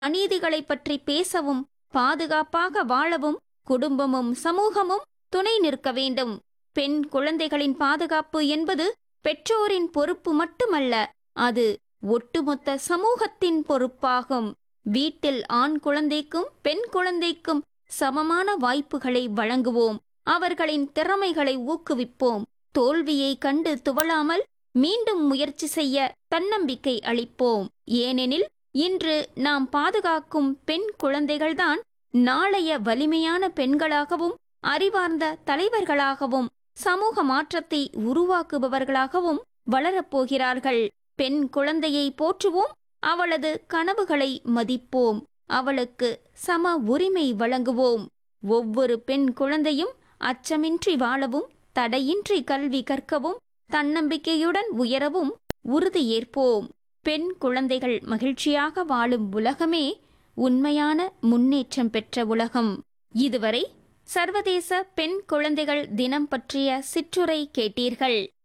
அநீதிகளைப் பற்றி பேசவும் பாதுகாப்பாக வாழவும் குடும்பமும் சமூகமும் துணை நிற்க வேண்டும் பெண் குழந்தைகளின் பாதுகாப்பு என்பது பெற்றோரின் பொறுப்பு மட்டுமல்ல அது ஒட்டுமொத்த சமூகத்தின் பொறுப்பாகும் வீட்டில் ஆண் குழந்தைக்கும் பெண் குழந்தைக்கும் சமமான வாய்ப்புகளை வழங்குவோம் அவர்களின் திறமைகளை ஊக்குவிப்போம் தோல்வியை கண்டு துவளாமல் மீண்டும் முயற்சி செய்ய தன்னம்பிக்கை அளிப்போம் ஏனெனில் இன்று நாம் பாதுகாக்கும் பெண் குழந்தைகள்தான் நாளைய வலிமையான பெண்களாகவும் அறிவார்ந்த தலைவர்களாகவும் சமூக மாற்றத்தை உருவாக்குபவர்களாகவும் வளரப்போகிறார்கள் பெண் குழந்தையை போற்றுவோம் அவளது கனவுகளை மதிப்போம் அவளுக்கு சம உரிமை வழங்குவோம் ஒவ்வொரு பெண் குழந்தையும் அச்சமின்றி வாழவும் தடையின்றி கல்வி கற்கவும் தன்னம்பிக்கையுடன் உயரவும் உறுதியேற்போம் பெண் குழந்தைகள் மகிழ்ச்சியாக வாழும் உலகமே உண்மையான முன்னேற்றம் பெற்ற உலகம் இதுவரை சர்வதேச பெண் குழந்தைகள் தினம் பற்றிய சிற்றுரை கேட்டீர்கள்